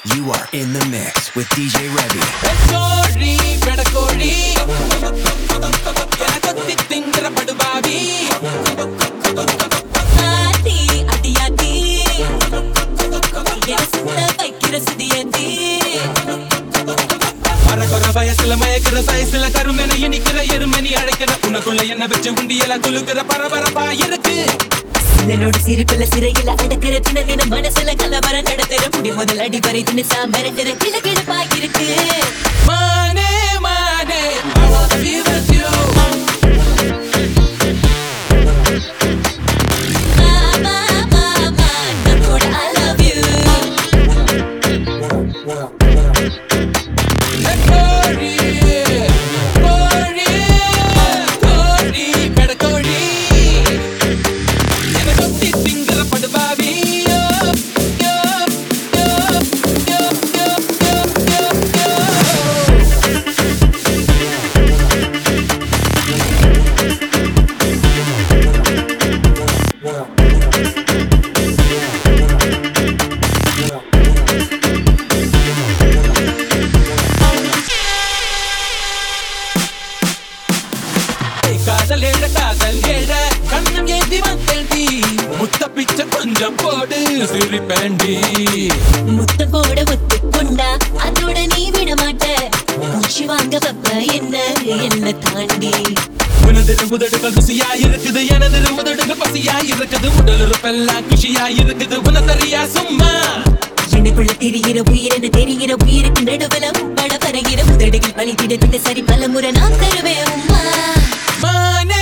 You are in the mix with DJ Rebby. கோழி பெடக்கோழி எனக்கொத்தி திங்கிற படுபாவி ஆத்தி அடியாத்தி என சுத்த வைக்கிற சுதியத்தி அறகுற வயசுல மயக்கிற சைஸ்ல கருமென இனிக்கிற எருமணி அழைக்கிற உனக்குள்ள என்ன வச்சு உண்டியல குலுக்கிற பரபரப்பா இருக்கு சிலனோட சிரிப்புல சிறையில அடக்கிற தின தின மனசுல கலவர நடத்துற முடி முதல் அடி வரை தினசா மிரட்டுற கிள கிழப்பா இருக்கு மானே மானே I wanna be with you மாமா மாமா நான் கூட I love you கோழி கோழி கோழி பெடக்கோழி எனக்கொத்தி திங்கிற படுபாவி யோ, யோ, யோ, யோ, யோ, யோ, யோ, யோ. காதல் ஏழ காதல் ஏழ கண்ணம் ஏந்தி வந்தேண்டி முத்த பிச்சை கொஞ்சம் போடு சிரிப்பேண்டி முத்த போட ஒத்துக்கொண்டா அதோட நீ விட மாட்ட மூச்சு வாங்க வப்ப என்ன என்ன தாண்டி உனது உதடுகள் ருசியா இருக்குது எனது உதடுகள் பசியா இருக்குது உடல் உறுப்பெல்லாம் குஷியா இருக்குது உனதறியா சும்மா எனக்குள்ள தெரிகிற உயிரென தெரிகிற உயிருக்கு நடுவுல பட பருகிற உதடுகள் பழித்திட சரி பல முறை நான் தருவேன் உம்மா மானே